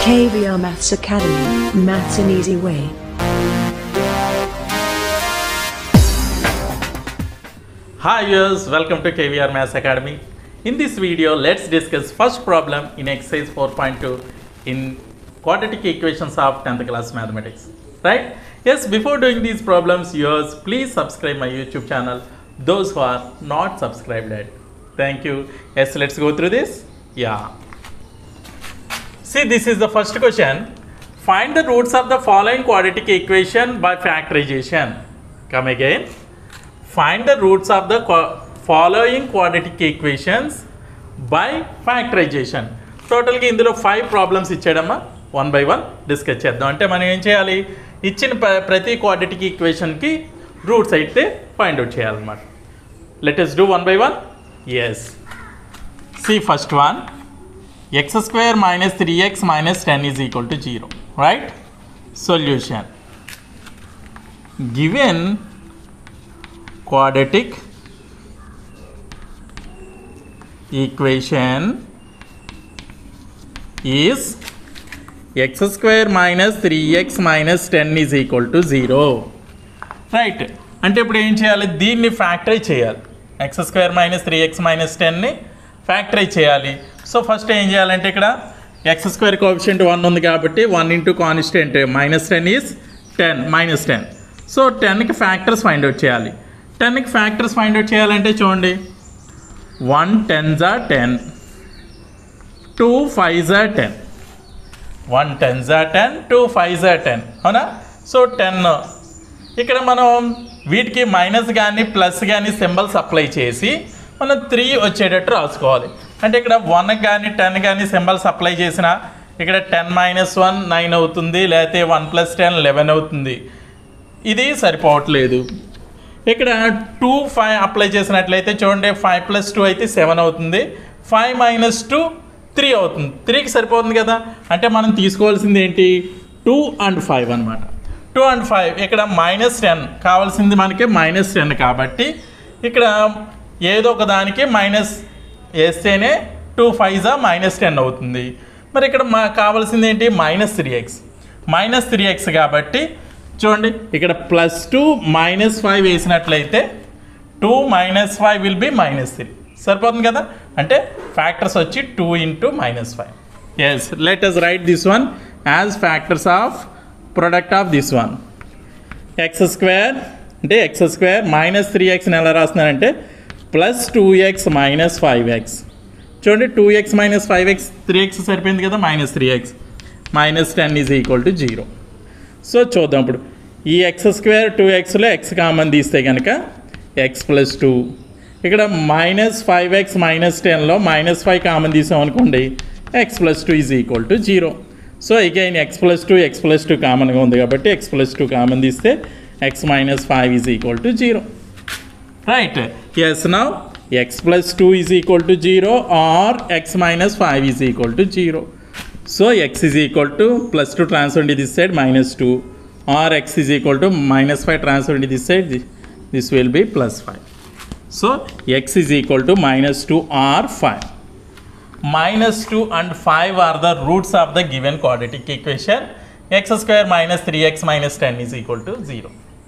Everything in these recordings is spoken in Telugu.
KVR Maths Academy, Maths an Easy Way. Hi viewers, welcome to KVR Maths Academy. In this video, let's discuss first problem in exercise 4.2 in quadratic equations of 10th class mathematics. Right? Yes, before doing these problems, viewers, please subscribe my YouTube channel. Those who are not subscribed yet. Thank you. Yes, let's go through this. Yeah. See, this is the first question. Find the roots of the following quadratic equation by factorization. Come again. Find the roots of the qua- following quadratic equations by factorization. టోటల్గా ఇందులో ఫైవ్ ప్రాబ్లమ్స్ ఇచ్చాడమ్మా వన్ బై వన్ డిస్కస్ చేద్దాం అంటే మనం ఏం చేయాలి ఇచ్చిన ప్ర- ప్రతి క్వాడ్రటిక్ ఈక్వేషన్కి రూట్స్ అయితే ఫైండ్ అవుట్ చేయాలన్నమాట let's do one by one yes see first one x square minus 3x minus 10 is equal to 0 right solution given quadratic equation is x square minus 3x minus 10 is equal to 0 right అంటే ఇప్పుడు ఏం చేయాలి దీన్ని ఫ్యాక్టరీ చేయాలి x square minus three x minus టెన్ని ఫ్యాక్టరీ చేయాలి సో ఫస్ట్ ఏం చేయాలంటే ఇక్కడ ఎక్స్ స్క్వేర్ కోఎఫిషియంట్ వన్ ఉంది కాబట్టి one into constant minus ten is ten minus ten so టెన్కి ఫ్యాక్టర్స్ ఫైండ్ అవుట్ చేయాలి టెన్కి ఫ్యాక్టర్స్ ఫైండ్ అవుట్ చేయాలంటే చూడండి వన్ టెన్ జా టెన్ టూ ఫైవ్ జా టెన్ వన్ టెన్ జా టెన్ టూ ఫైవ్ జా టెన్ అవునా సో టెన్ ఇక్కడ మనం వీటికి మైనస్ కానీ ప్లస్ కానీ సింబల్స్ అప్లై చేసి మనం త్రీ వచ్చేటట్టు రాసుకోవాలి అంటే ఇక్కడ వన్ కానీ టెన్ కానీ సింబల్స్ అప్లై చేసిన ఇక్కడ టెన్ మైనస్ వన్ నైన్ అవుతుంది లేకపోతే వన్ ప్లస్ టెన్ లెవెన్ అవుతుంది ఇది సరిపోవట్లేదు ఇక్కడ టూ ఫైవ్ అప్లై చేసినట్లయితే చూడండి ఫైవ్ ప్లస్ టూ అయితే సెవెన్ అవుతుంది ఫైవ్ మైనస్ టూ త్రీ అవుతుంది త్రీకి సరిపోతుంది కదా అంటే మనం తీసుకోవాల్సింది ఏంటి టూ అండ్ ఫైవ్ అనమాట టూ అండ్ ఫైవ్ ఇక్కడ మైనస్ టెన్ కావాల్సింది మనకి మైనస్ టెన్ కాబట్టి ఇక్కడ ఏదో ఒక దానికి మైనస్ వేస్తేనే టూ ఫైవ్జా మైనస్ టెన్ అవుతుంది మరి ఇక్కడ మా కావాల్సింది ఏంటి minus three x minus three x కాబట్టి చూడండి ఇక్కడ ప్లస్ టూ మైనస్ ఫైవ్ వేసినట్లయితే two minus five will be minus three సరిపోతుంది కదా అంటే ఫ్యాక్టర్స్ వచ్చి two into minus five yes let us write this one as factors of product of this one x square అంటే ఎక్స్ స్క్వేర్ మైనస్ త్రీ ఎక్స్ని ఎలా రాస్తున్నానంటే plus two x minus five x చూడండి two x minus five x three X సరిపోయింది కదా minus three x minus ten is equal to zero so చూద్దాం ఇప్పుడు ఈ ఎక్స్ స్క్వేర్ టూ ఎక్స్లో ఎక్స్ కామన్ తీస్తే కనుక ఎక్స్ ప్లస్ టూ ఇక్కడ మైనస్ ఫైవ్ ఎక్స్ మైనస్ టెన్లో మైనస్ ఫైవ్ కామన్ తీసాం అనుకోండి x plus two is equal to zero so again x plus two x plus two కామన్గా ఉంది కాబట్టి ఎక్స్ ప్లస్ టూ కామన్ తీస్తే x minus five is equal to zero right yes now x plus two is equal to zero or x minus five is equal to zero so x is equal to plus two transfer into this side minus two or x is equal to minus five transfer into this side this will be plus five so x is equal to minus two or five minus 2 and 5 are the roots of the given quadratic equation x square minus 3x minus 10 is equal to 0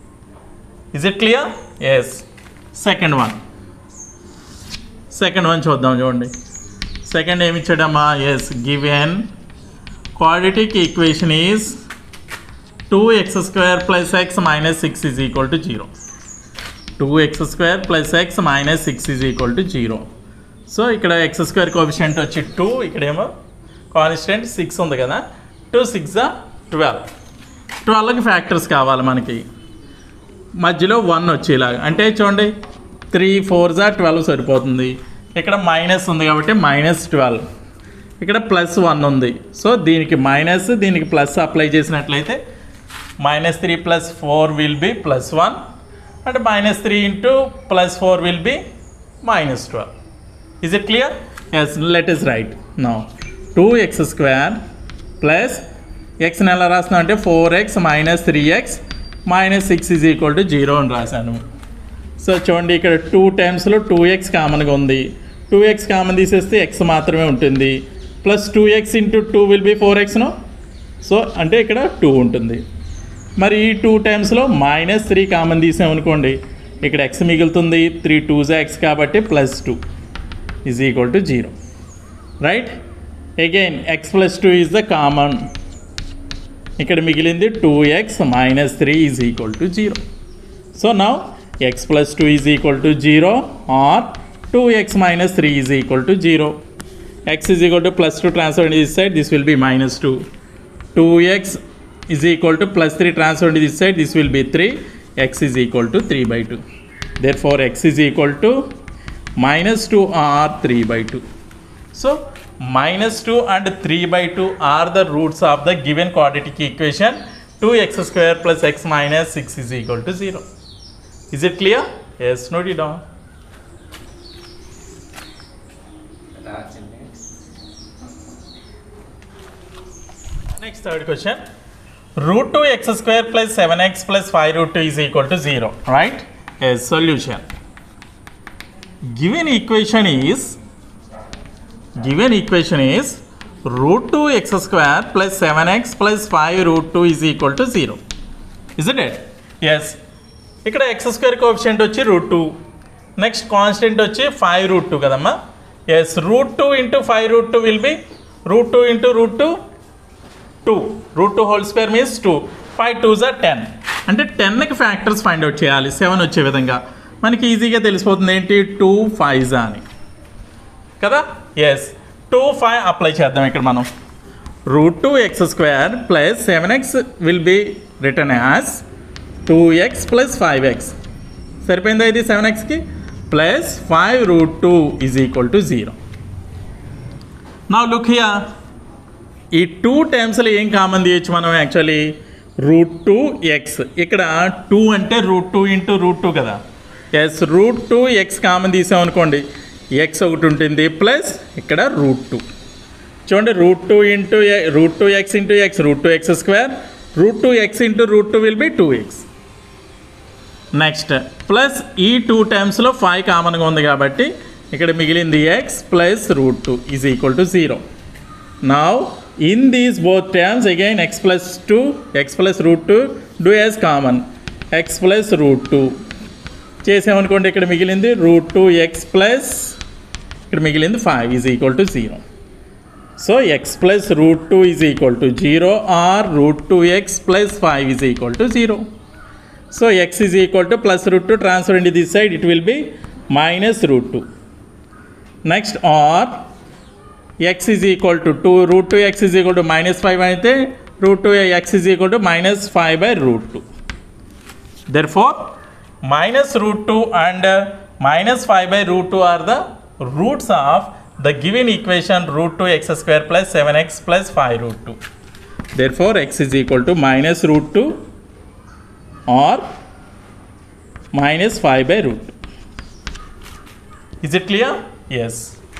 is it clear yes second one second one చూద్దాం చూడండి సెకండ్ ఏమి ఇచ్చాడమ్మా yes given quadratic equation is two x square plus x minus six is equal to zero two x square plus x minus six is equal to zero so ఇక్కడ ఎక్స్ స్క్వేర్ కోఎఫిషియంట్ వచ్చి టూ ఇక్కడేమో కాన్స్టెంట్ సిక్స్ ఉంది కదా టూ సిక్స్ ట్వెల్వ్ ట్వెల్వ్కి ఫ్యాక్టర్స్ కావాలి మనకి మధ్యలో వన్ వచ్చేలాగా అంటే చూడండి త్రీ ఫోర్ జా ట్వెల్వ్ సరిపోతుంది ఇక్కడ మైనస్ ఉంది కాబట్టి మైనస్ ట్వెల్వ్ ఇక్కడ ప్లస్ వన్ ఉంది సో దీనికి మైనస్ దీనికి ప్లస్ అప్లై చేసినట్లయితే minus three plus four will be plus one and minus three into plus four will be minus twelve Is it clear? Yes, let us write now. 2x square plus x నెల రాస్తున్నా అంటే four x minus three x minus six is equal to zero అని రాశాను సో చూడండి ఇక్కడ టూ టైమ్స్లో టూ ఎక్స్ కామన్గా ఉంది టూ ఎక్స్ కామన్ తీసేస్తే ఎక్స్ మాత్రమే ఉంటుంది plus two x into two will be four ఎక్స్ను సో అంటే ఇక్కడ టూ ఉంటుంది మరి ఈ టూ టైమ్స్లో మైనస్ త్రీ కామన్ తీసామనుకోండి ఇక్కడ ఎక్స్ మిగులుతుంది త్రీ టూ ఎక్స్ కాబట్టి plus two is equal to zero right again x plus two is the common ఇక్కడ మిగిలింది two x minus three is equal to zero so now x plus two is equal to zero or two x minus three is equal to zero x is equal to plus two transfer this side this will be minus two two x is equal to plus three transfer this side this will be three X is equal to three by two there four X is equal to minus 2 or 3 by 2. So, minus 2 and 3 by 2 are the roots of the given quadratic equation 2x square plus x minus 6 is equal to 0. Is it clear? Yes, note it down. Next third question. Root 2 x square plus 7x plus 5 root 2 is equal to 0. Right? Yes, solution. given equation is given equation is root 2 x square plus 7x plus 5 root 2 is equal to 0 isn't it yes ఇక్కడ ఎక్స్ స్క్వేర్ కోఎఫిషియంట్ వచ్చి రూట్ టూ నెక్స్ట్ కాన్స్టెంట్ వచ్చి ఫైవ్ రూట్ టూ కదమ్మా yes root two into five root two will be root two into root two two root two whole square means two five two జా టెన్ అంటే టెన్కి ఫ్యాక్టర్స్ ఫైండ్ అవుట్ చేయాలి సెవెన్ వచ్చే విధంగా మనకి ఈజీగా తెలిసిపోతుంది ఏంటి టూ ఫైవ్ జా అని కదా ఎస్ టూ ఫైవ్ అప్లై చేద్దాం ఇక్కడ మనం root two x square plus seven x will be written as two x plus five x సరిపోయిందా ఇది సెవెన్ ఎక్స్కి plus five root two is equal to zero నా లుక్ హియర్ ఈ టూ టైమ్స్లో ఏం కామన్ తీయచ్చు మనం యాక్చువల్లీ రూట్ టూ ఎక్స్ ఇక్కడ టూ అంటే root two into root two కదా yes root two x common తీసామనుకోండి ఎక్స్ ఒకటి ఉంటుంది ప్లస్ ఇక్కడ రూట్ టూ చూడండి route two into root two x into x root two x square root two x into root two will be two x next plus ఈ టూ టైమ్స్లో ఫైవ్ కామన్గా ఉంది కాబట్టి ఇక్కడ మిగిలింది x plus root two is equal to zero now in these both terms again x plus two x plus root two do as common x plus root two చేసామనుకోండి ఇక్కడ మిగిలింది రూట్ టూ ఎక్స్ ప్లస్ ఇక్కడ మిగిలింది five is equal to zero so x plus root two is equal to zero or root two x plus five is equal to zero so x is equal to plus root two transfer into this side it will be minus root two next or x is equal to two root two x is equal to minus five అయితే root two x is equal to minus five by root two there four minus root 2 and uh, minus 5 by root 2 are the roots of the given equation root 2 x square plus 7x plus 5 root 2. Therefore, x is equal to minus root 2 or minus 5 by root 2. Is it clear? Yes.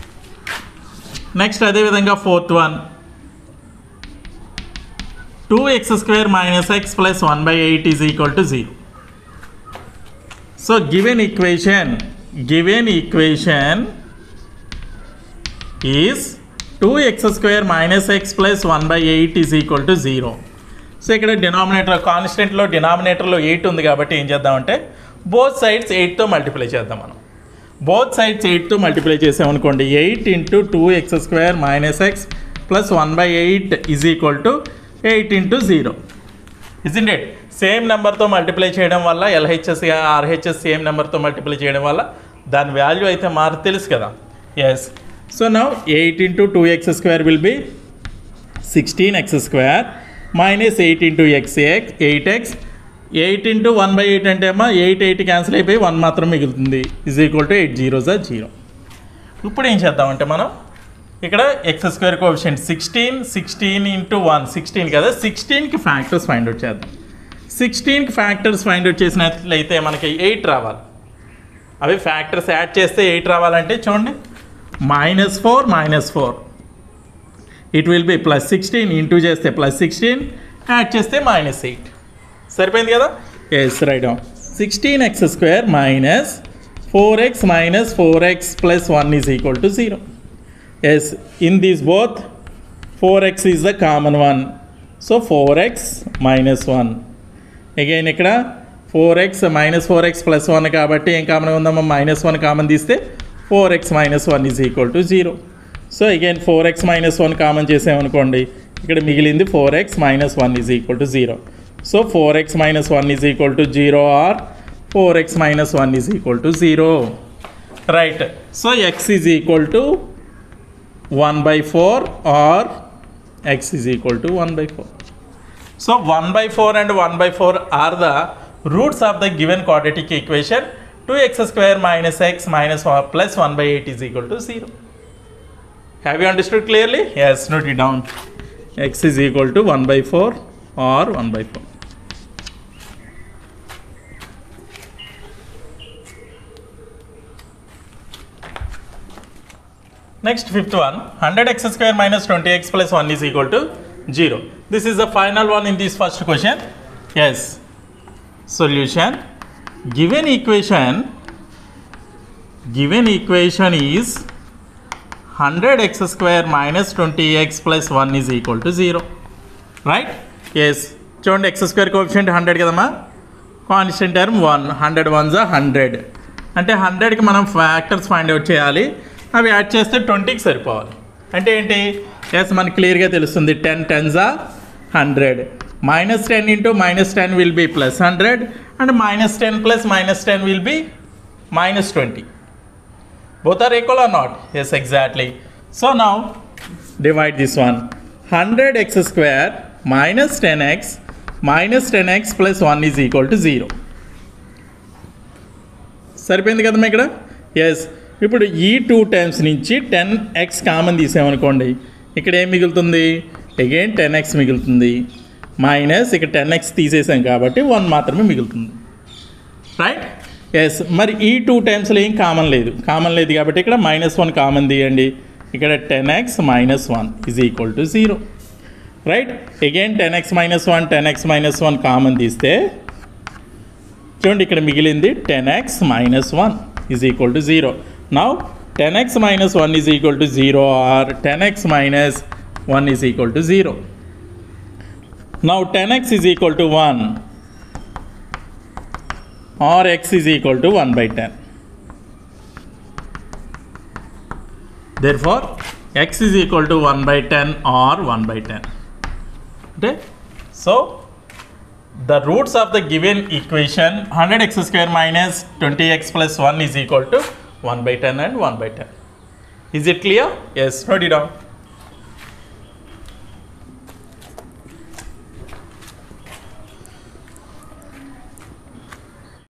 Next అదేవిధంగా fourth one two x square minus x plus one by eight is equal to zero So given equation, given equation is 2x square minus x plus 1 by 8 is equal to 0. So ఇక్కడ డినామినేటర్ కాన్స్టెంట్లో డినామినేటర్లో ఎయిట్ ఉంది కాబట్టి ఏం చేద్దామంటే బోత్ సైడ్స్ ఎయిట్తో మల్టిప్లై చేద్దాం మనం బోత్ సైడ్స్ ఎయిట్తో మల్టిప్లై చేసామనుకోండి eight into two x square minus x plus one by eight is equal to eight into zero isn't it same నెంబర్తో మల్టిప్లై చేయడం వల్ల ఎల్హెచ్ఎస్ ఆర్హెచ్ఎస్ సేమ్ నెంబర్తో మల్టిప్లై చేయడం వల్ల దాని వాల్యూ అయితే మారు తెలుసు కదా yes so now eight into two x square will be sixteen x square minus eight into x x eight x eight into one by eight అంటే అమ్మా ఎయిట్ ఎయిట్ క్యాన్సిల్ అయిపోయి వన్ మాత్రం మిగులుతుంది is equal to eight zero జా జీరో ఇప్పుడు ఏం చేద్దామంటే మనం ఇక్కడ x square coefficient sixteen sixteen into one sixteen కదా సిక్స్టీన్కి ఫ్యాక్టర్స్ ఫైండ్ అవుట్ చేద్దాం సిక్స్టీన్కి ఫ్యాక్టర్స్ ఫైండ్ అవుట్ చేసినట్లయితే మనకి ఎయిట్ రావాలి అవి ఫ్యాక్టర్స్ యాడ్ చేస్తే ఎయిట్ రావాలంటే చూడండి minus four minus four it will be plus sixteen into చేస్తే ప్లస్ సిక్స్టీన్ యాడ్ చేస్తే మైనస్ ఎయిట్ సరిపోయింది కదా yes right sixteen x square minus four x minus four x plus one is equal to zero yes in these both four X is the common one so four x minus one again ఇక్కడ four x minus four x plus one కాబట్టి ఏం కామన్ ఉందమ్మా మైనస్ వన్ కామన్ తీస్తే four x minus one is equal to zero so again four x minus one common చేసామనుకోండి ఇక్కడ మిగిలింది four x minus one is equal to zero so four x minus one is equal to zero or four x minus one is equal to zero right so x is equal to one by four or x is equal to one by four so one by four and one by four or the roots of the given quadratic equation two x square minus x minus plus one by eight is equal to zero have you understood clearly yes note it down x is equal to one by four or one by four Next, fifth one, 100x square minus 20x plus 1 is equal to 0. This is the final one in this first question. Yes. Solution. Given equation, given equation is 100x square minus 20x plus 1 is equal to 0. Right? Yes. చూడండి ఎక్స్ స్క్వేర్ కోఎఫిషియంట్ హండ్రెడ్ కదమ్మా constant term one hundred one జా హండ్రెడ్ అంటే హండ్రెడ్కి మనం ఫ్యాక్టర్స్ ఫైండ్ అవుట్ చేయాలి అవి యాడ్ చేస్తే ట్వంటీకి సరిపోవాలి అంటే ఏంటి ఎస్ మనకి క్లియర్గా తెలుస్తుంది టెన్ టెన్ జా hundred minus ten into minus ten will be plus hundred and minus ten plus minus ten will be minus twenty both are equal or not yes exactly so now divide this one 100x square minus 10x minus 10x plus 1 is equal to 0 సరిపోయింది కదమ్మా ఇక్కడ ఎస్ ఇప్పుడు ఈ టూ టైమ్స్ నుంచి టెన్ ఎక్స్ కామన్ తీసామనుకోండి ఇక్కడ ఏం మిగులుతుంది అగైన్ టెన్ ఎక్స్ మిగులుతుంది మైనస్ ఇక్కడ టెన్ ఎక్స్ తీసేసాం కాబట్టి వన్ మాత్రమే మిగులుతుంది రైట్ ఎస్ మరి ఈ టూ టైమ్స్లో ఏం కామన్ లేదు కామన్ లేదు కాబట్టి ఇక్కడ మైనస్ వన్ కామన్ తీయండి ఇక్కడ ten x minus one is equal to zero right again ten x minus one ten x minus one common తీస్తే చూడండి ఇక్కడ మిగిలింది ten x minus one is equal to zero now ten x minus one is equal to zero or ten x minus one is equal to zero now ten x is equal to one or x is equal to 1 by 10. Therefore, x is equal to 1 by 10 or 1 by 10. Okay? So, the roots of the given equation 100x square minus 20x plus 1 is equal to 1 by 10 and 1 by 10. Is it clear? Yes, note it down.